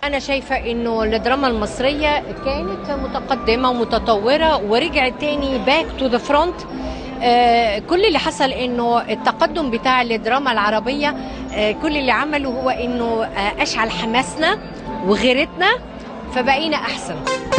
انا شايفه انه الدراما المصريه كانت متقدمه ومتطوره ورجعت تاني باك تو ذا فرونت كل اللي حصل انه التقدم بتاع الدراما العربيه آه، كل اللي عمله هو انه آه، اشعل حماسنا وغيرتنا فبقينا احسن